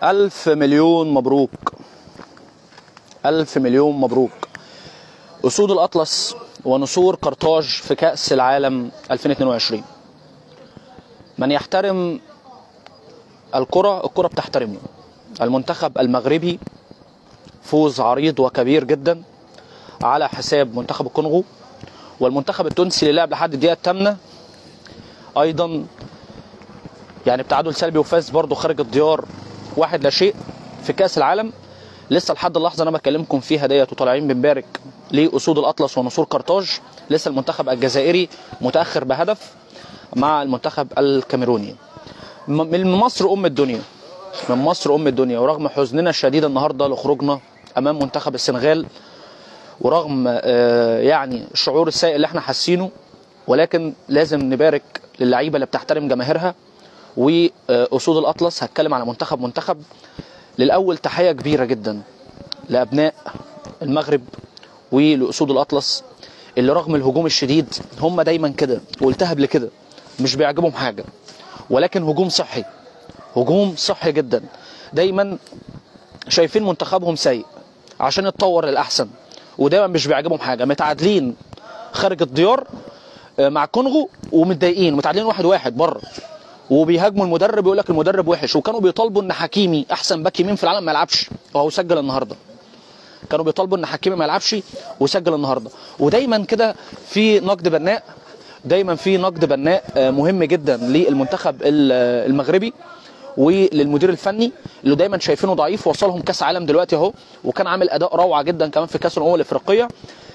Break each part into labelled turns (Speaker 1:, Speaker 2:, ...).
Speaker 1: ألف مليون مبروك ألف مليون مبروك أسود الأطلس ونسور قرطاج في كأس العالم 2022 من يحترم الكرة الكرة بتحترمه المنتخب المغربي فوز عريض وكبير جدا على حساب منتخب الكونغو والمنتخب التونسي اللي لعب لحد الدقيقة الثامنة أيضا يعني بتعادل سلبي وفاز برضه خارج الديار واحد لا شيء في كأس العالم لسه لحد اللحظة أنا بكلمكم فيها ديت وطالعين بنبارك لأسود الأطلس ونسور قرطاج لسه المنتخب الجزائري متأخر بهدف مع المنتخب الكاميروني م- من مصر أم الدنيا من مصر أم الدنيا ورغم حزننا الشديد النهاردة لخروجنا أمام منتخب السنغال ورغم آه، يعني الشعور السيء اللي احنا حاسينه ولكن لازم نبارك للعيبه اللي بتحترم جماهيرها واسود الاطلس هتكلم على منتخب منتخب للاول تحيه كبيره جدا لابناء المغرب ولاسود الاطلس اللي رغم الهجوم الشديد هم دايما كده وقلتها قبل كده مش بيعجبهم حاجه ولكن هجوم صحي هجوم صحي جدا دايما شايفين منتخبهم سيء عشان يتطور للاحسن ودايما مش بيعجبهم حاجه متعادلين خارج الديار آه، مع كونغو ومتضايقين متعادلين واحد واحد بره وبيهاجموا المدرب يقول لك المدرب وحش وكانوا بيطالبوا ان حكيمي احسن باك يمين في العالم ما يلعبش وهو سجل النهارده كانوا بيطالبوا ان حكيمي ما يلعبش وسجل النهارده ودايما كده في نقد بناء دايما في نقد بناء آه، مهم جدا للمنتخب ال- آه، المغربي وللمدير الفني اللي دايما شايفينه ضعيف وصلهم كاس عالم دلوقتي اهو وكان عامل اداء روعه جدا كمان في كاس الامم الافريقيه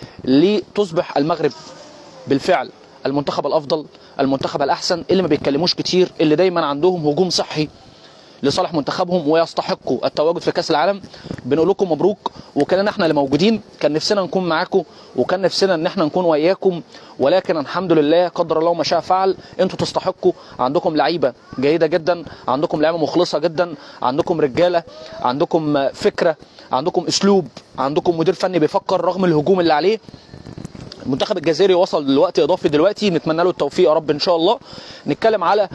Speaker 1: لتصبح المغرب بالفعل المنتخب الافضل المنتخب الاحسن اللي ما بيتكلموش كتير اللي دايما عندهم هجوم صحي لصالح منتخبهم ويستحقوا التواجد في كاس العالم بنقول لكم مبروك وكان احنا اللي موجودين كان نفسنا نكون معاكم وكان نفسنا ان احنا نكون وياكم ولكن الحمد لله قدر الله ما شاء فعل انتوا تستحقوا عندكم لعيبه جيده جدا عندكم لعيبه مخلصه جدا عندكم رجاله عندكم فكره عندكم اسلوب عندكم مدير فني بيفكر رغم الهجوم اللي عليه المنتخب الجزائري وصل لوقت اضافي دلوقتي نتمنى له التوفيق يا رب ان شاء الله نتكلم على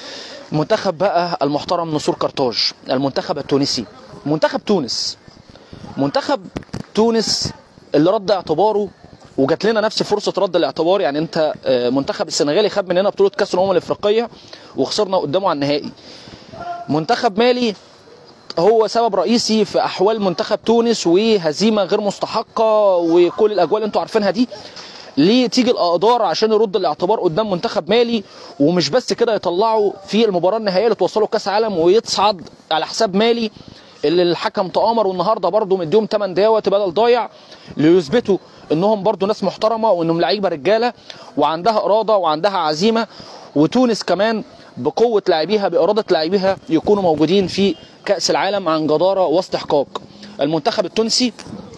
Speaker 1: منتخب بقى المحترم نسور قرطاج المنتخب التونسي منتخب تونس منتخب تونس اللي رد اعتباره وجات لنا نفس فرصه رد الاعتبار يعني انت آه، منتخب السنغالي خد مننا بطوله كاس الامم الافريقيه وخسرنا قدامه على النهائي منتخب مالي هو سبب رئيسي في احوال منتخب تونس وهزيمه غير مستحقه وكل الاجواء اللي انتوا عارفينها دي ليه تيجي الاقدار عشان يرد الاعتبار قدام منتخب مالي ومش بس كده يطلعوا في المباراه النهائيه اللي توصلوا كاس عالم ويتصعد على حساب مالي اللي الحكم تآمر والنهارده برضه مديهم 8 دقايق وقت بدل ضايع ليثبتوا انهم برضه ناس محترمه وانهم لعيبه رجاله وعندها اراده وعندها عزيمه وتونس كمان بقوه لاعبيها باراده لاعبيها يكونوا موجودين في كاس العالم عن جداره واستحقاق المنتخب التونسي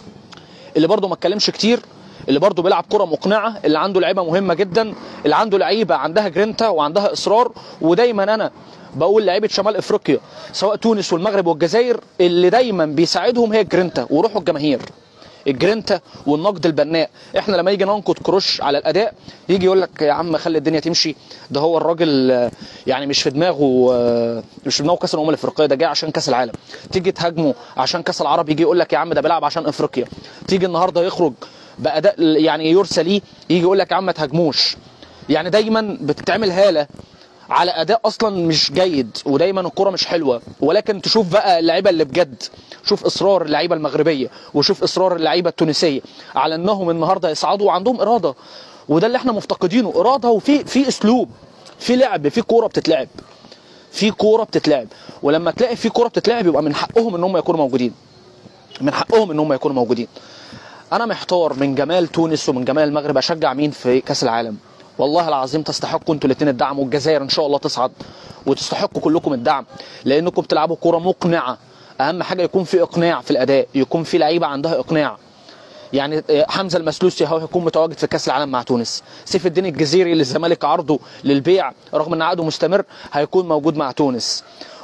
Speaker 1: اللي برضه ما اتكلمش كتير اللي برضه بيلعب كرة مقنعة اللي عنده لعيبة مهمة جدا اللي عنده لعيبة عندها جرينتا وعندها إصرار ودايما أنا بقول لعيبة شمال أفريقيا سواء تونس والمغرب والجزائر اللي دايما بيساعدهم هي الجرينتا وروحوا الجماهير الجرينتا والنقد البناء احنا لما يجي ننقد كروش على الاداء يجي يقول لك يا عم خلي الدنيا تمشي ده هو الراجل آه، يعني مش في دماغه آه، مش في دماغه كاس الامم الافريقيه ده جاي عشان كاس العالم تيجي تهاجمه عشان كاس العرب يجي يقول لك يا عم ده بيلعب عشان افريقيا تيجي النهارده يخرج باداء يعني يرسى ليه يجي يقول لك يا عم ما تهاجموش يعني دايما بتتعمل هاله على اداء اصلا مش جيد ودايما الكره مش حلوه ولكن تشوف بقى اللعيبه اللي بجد شوف اصرار اللعيبه المغربيه وشوف اصرار اللعيبه التونسيه على انهم النهارده يصعدوا وعندهم اراده وده اللي احنا مفتقدينه اراده وفي في اسلوب في لعب في كوره بتتلعب في كوره بتتلعب ولما تلاقي في كوره بتتلعب يبقى من حقهم ان هم يكونوا موجودين من حقهم ان هم يكونوا موجودين انا محتار من جمال تونس ومن جمال المغرب اشجع مين في كاس العالم والله العظيم تستحقوا انتوا الاثنين الدعم والجزائر ان شاء الله تصعد وتستحقوا كلكم الدعم لانكم بتلعبوا كوره مقنعه اهم حاجه يكون في اقناع في الاداء يكون في لعيبه عندها اقناع يعني آه، حمزه المسلوسي اهو هيكون متواجد في كاس العالم مع تونس سيف الدين الجزيري اللي الزمالك عرضه للبيع رغم ان عقده مستمر هيكون موجود مع تونس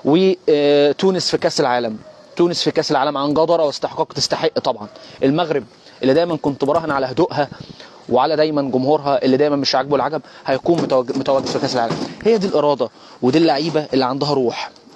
Speaker 1: وتونس في كاس العالم تونس في كاس العالم عن جدارة واستحقاق تستحق طبعا المغرب اللي دايما كنت براهن على هدوءها وعلى دايما جمهورها اللي دايما مش عاجبه العجب هيكون متواجد, متواجد في كاس العالم هي دي الاراده ودي اللعيبه اللي عندها روح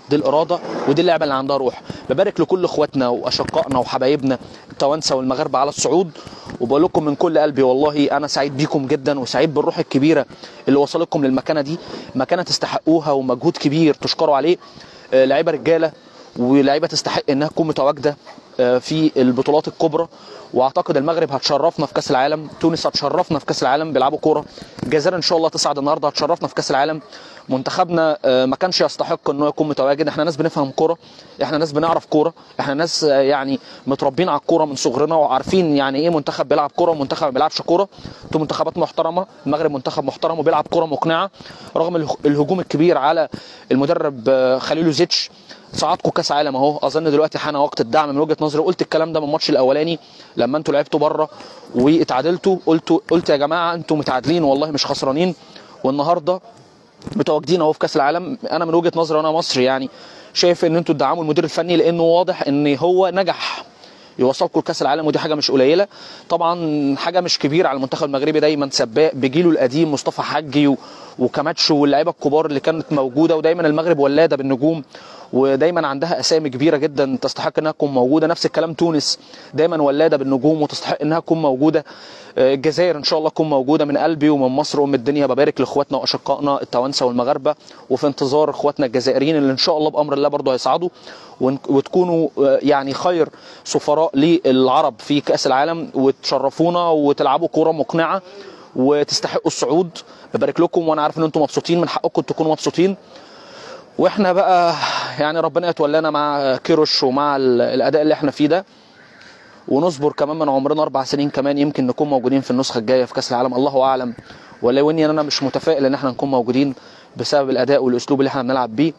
Speaker 1: دي الاراده ودي اللعبه اللي عندها روح ببارك لكل اخواتنا واشقائنا وحبايبنا التوانسه والمغاربه على الصعود وبقول لكم من كل قلبي والله انا سعيد بيكم جدا وسعيد بالروح الكبيره اللي وصلتكم للمكانه دي مكانه تستحقوها ومجهود كبير تشكروا عليه آه، لعيبه رجاله ولاعيبه تستحق انها تكون متواجده آه، في البطولات الكبرى واعتقد المغرب هتشرفنا في كاس العالم تونس هتشرفنا في كاس العالم بيلعبوا كوره الجزائر ان شاء الله تصعد النهارده هتشرفنا في كاس العالم منتخبنا آه، ما كانش يستحق انه يكون متواجد احنا ناس بنفهم كوره احنا ناس بنعرف كوره احنا ناس آه، يعني متربيين على الكوره من صغرنا وعارفين يعني ايه منتخب بيلعب كوره ومنتخب ما بيلعبش كوره انتوا منتخبات محترمه المغرب منتخب محترم وبيلعب كوره مقنعه رغم اله- الهجوم الكبير على المدرب آه، خليلوزيتش صعدكم كاس عالم اهو اظن دلوقتي حان وقت الدعم من وجهه نظري قلت الكلام ده من الماتش الاولاني لما انتوا لعبتوا بره واتعادلتوا قلت قلت يا جماعه انتوا متعادلين والله مش خسرانين والنهارده متواجدين اهو في كاس العالم انا من وجهه نظري وانا مصري يعني شايف ان انتوا تدعموا المدير الفني لانه واضح ان هو نجح يوصلكم لكاس العالم ودي حاجه مش قليله طبعا حاجه مش كبيره على المنتخب المغربي دايما سباق بجيله القديم مصطفى حجي و... وكماتشو واللعيبه الكبار اللي كانت موجوده ودايما المغرب ولاده بالنجوم ودايما عندها اسامي كبيره جدا تستحق انها تكون موجوده نفس الكلام تونس دايما ولاده بالنجوم وتستحق انها تكون موجوده آه، الجزائر ان شاء الله تكون موجوده من قلبي ومن مصر وام الدنيا ببارك لاخواتنا واشقائنا التوانسه والمغاربه وفي انتظار اخواتنا الجزائريين اللي ان شاء الله بامر الله برضه هيصعدوا ون- وتكونوا آه، يعني خير سفراء للعرب في كاس العالم وتشرفونا وتلعبوا كوره مقنعه وتستحقوا الصعود ببارك لكم وانا عارف ان انتم مبسوطين من حقكم تكونوا مبسوطين واحنا بقى يعني ربنا يتولانا مع كيروش ومع ال- الاداء اللي احنا فيه ده ونصبر كمان من عمرنا اربع سنين كمان يمكن نكون موجودين في النسخه الجايه في كاس العالم الله اعلم ولو اني انا مش متفائل ان احنا نكون موجودين بسبب الاداء والاسلوب اللي احنا بنلعب بيه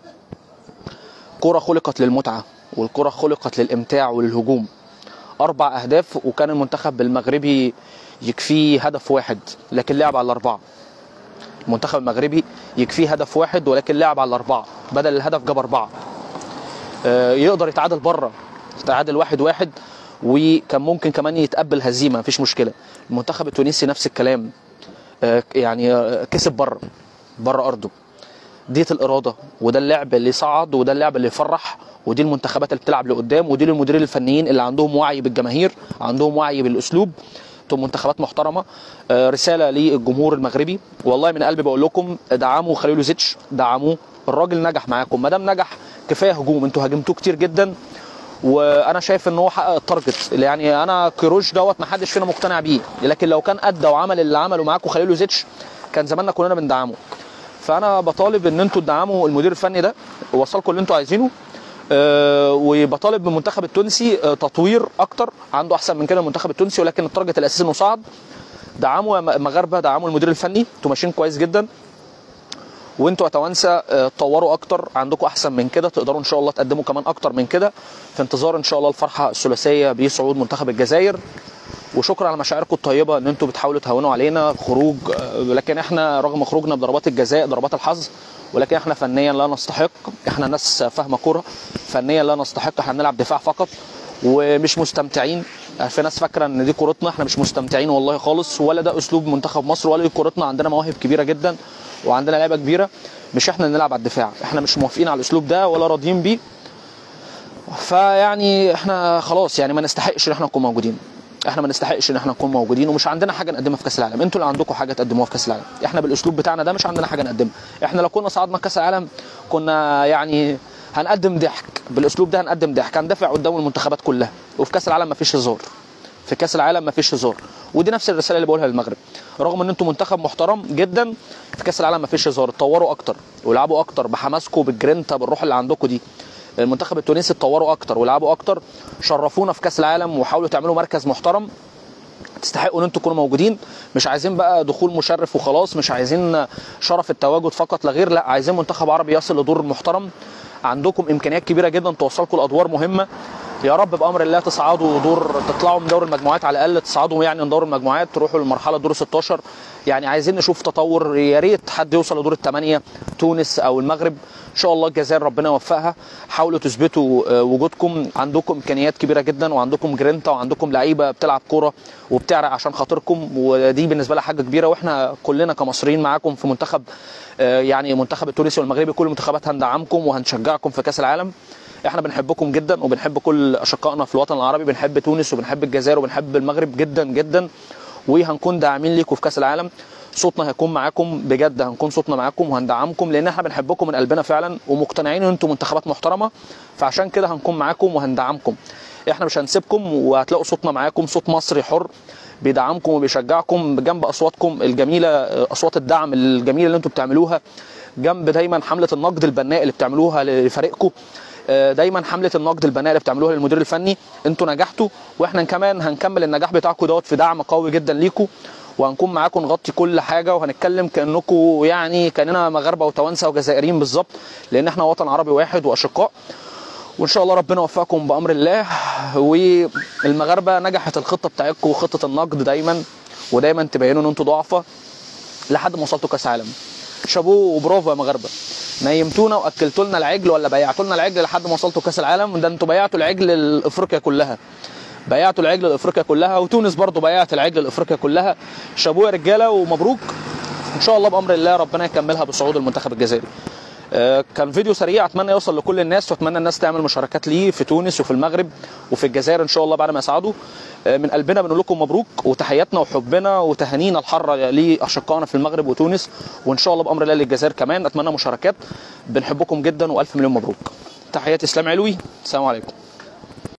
Speaker 1: كرة خلقت للمتعة والكرة خلقت للإمتاع وللهجوم أربع أهداف وكان المنتخب المغربي يكفيه هدف واحد لكن لعب على الأربعة المنتخب المغربي يكفيه هدف واحد ولكن لعب على الأربعة بدل الهدف جاب أربعة آه، يقدر يتعادل بره يتعادل واحد واحد وكان ممكن كمان يتقبل هزيمة مفيش مشكلة المنتخب التونسي نفس الكلام آه، يعني آه، كسب بره بره أرضه ديت الاراده وده اللعب اللي صعد وده اللعب اللي يفرح ودي المنتخبات اللي بتلعب لقدام ودي المديرين الفنيين اللي عندهم وعي بالجماهير عندهم وعي بالاسلوب انتم منتخبات محترمه آه، رساله للجمهور المغربي والله من قلبي بقول لكم دعموا خليلوزيتش دعموه الراجل نجح معاكم ما دام نجح كفايه هجوم انتوا هاجمتوه كتير جدا وانا شايف ان هو حقق التارجت اللي يعني انا كيروش دوت ما حدش فينا مقتنع بيه لكن لو كان ادى وعمل اللي عمله معاكم خليلوزيتش كان زماننا كلنا بندعمه فانا بطالب ان انتوا تدعموا المدير الفني ده ووصلكم اللي انتوا عايزينه أه وبطالب من المنتخب التونسي أه تطوير اكتر عنده احسن من كده المنتخب التونسي ولكن التارجت الاساسي انه صعد دعموا يا مغاربه دعموا المدير الفني انتوا ماشيين كويس جدا وانتوا يا توانسه آه، تطوروا اكتر عندكم احسن من كده تقدروا ان شاء الله تقدموا كمان اكتر من كده في انتظار ان شاء الله الفرحه الثلاثيه بصعود منتخب الجزائر وشكرا على مشاعركم الطيبه ان انتوا بتحاولوا تهونوا علينا خروج آه، لكن احنا رغم خروجنا بضربات الجزاء ضربات الحظ ولكن احنا فنيا لا نستحق احنا ناس فاهمه كوره فنيا لا نستحق احنا بنلعب دفاع فقط ومش مستمتعين في ناس فاكره ان دي كورتنا احنا مش مستمتعين والله خالص ولا ده اسلوب منتخب مصر ولا دي كورتنا عندنا مواهب كبيره جدا وعندنا لعيبه كبيره مش احنا اللي نلعب على الدفاع احنا مش موافقين على الاسلوب ده ولا راضيين بيه فيعني احنا خلاص يعني ما نستحقش ان احنا نكون موجودين احنا ما نستحقش ان احنا نكون موجودين ومش عندنا حاجه نقدمها في كاس العالم انتوا اللي عندكم حاجه تقدموها في كاس العالم احنا بالاسلوب بتاعنا ده مش عندنا حاجه نقدمها احنا لو كنا صعدنا كاس العالم كنا يعني هنقدم ضحك بالاسلوب ده هنقدم ضحك هندافع قدام المنتخبات كلها وفي كاس العالم ما فيش هزار في كاس العالم ما فيش هزار ودي نفس الرساله اللي بقولها للمغرب رغم ان انتم منتخب محترم جدا في كاس العالم ما فيش هزار اتطوروا اكتر والعبوا اكتر بحماسكم بالجرينتا بالروح اللي عندكم دي المنتخب التونسي اتطوروا اكتر والعبوا اكتر شرفونا في كاس العالم وحاولوا تعملوا مركز محترم تستحقوا ان انتوا تكونوا موجودين مش عايزين بقى دخول مشرف وخلاص مش عايزين شرف التواجد فقط لا غير لا عايزين منتخب عربي يصل لدور محترم عندكم امكانيات كبيره جدا توصلكم لادوار مهمه يا رب بامر الله تصعدوا دور تطلعوا من دور المجموعات على الاقل تصعدوا يعني من دور المجموعات تروحوا للمرحله دور 16 يعني عايزين نشوف تطور يا ريت حد يوصل لدور الثمانيه تونس او المغرب ان شاء الله الجزائر ربنا يوفقها حاولوا تثبتوا آه، وجودكم عندكم امكانيات كبيره جدا وعندكم جرينتا وعندكم لعيبه بتلعب كوره وبتعرق عشان خاطركم ودي بالنسبه لها حاجه كبيره واحنا كلنا كمصريين معاكم في منتخب آه، يعني منتخب التونسي والمغربي كل المنتخبات هندعمكم وهنشجعكم في كاس العالم احنا بنحبكم جدا وبنحب كل اشقائنا في الوطن العربي بنحب تونس وبنحب الجزائر وبنحب المغرب جدا جدا وهنكون داعمين ليكم في كاس العالم صوتنا هيكون معاكم بجد هنكون صوتنا معاكم وهندعمكم لان احنا بنحبكم من قلبنا فعلا ومقتنعين ان انتم منتخبات محترمه فعشان كده هنكون معاكم وهندعمكم احنا مش هنسيبكم وهتلاقوا صوتنا معاكم صوت مصري حر بيدعمكم وبيشجعكم بجنب اصواتكم الجميله اصوات الدعم الجميله اللي انتم بتعملوها جنب دايما حمله النقد البناء اللي بتعملوها لفريقكم آه، دايما حمله النقد البناء اللي بتعملوها للمدير الفني انتوا نجحتوا واحنا كمان هنكمل النجاح بتاعكم دوت في دعم قوي جدا ليكم وهنكون معاكم نغطي كل حاجه وهنتكلم كانكم يعني كاننا مغاربه وتوانسه وجزائريين بالظبط لان احنا وطن عربي واحد واشقاء وان شاء الله ربنا يوفقكم بامر الله والمغاربه نجحت الخطه بتاعتكم وخطه النقد دايما ودايما تبينوا ان انتوا ضعفه لحد ما وصلتوا كاس عالم شابوه وبرافو يا مغاربه نيمتونا واكلتوا لنا العجل ولا بيعتوا لنا العجل لحد ما وصلتوا كاس العالم ده انتوا بيعتوا العجل لافريقيا كلها بيعتوا العجل لافريقيا كلها وتونس برضو بيعت العجل لافريقيا كلها شابوه يا رجاله ومبروك ان شاء الله بامر الله ربنا يكملها بصعود المنتخب الجزائري آه، كان فيديو سريع اتمنى يوصل لكل الناس واتمنى الناس تعمل مشاركات ليه في تونس وفي المغرب وفي الجزائر ان شاء الله بعد ما يصعدوا آه، من قلبنا بنقول لكم مبروك وتحياتنا وحبنا وتهانينا الحاره لاشقائنا في المغرب وتونس وان شاء الله بامر الله للجزائر كمان اتمنى مشاركات بنحبكم جدا والف مليون مبروك تحياتي اسلام علوي السلام عليكم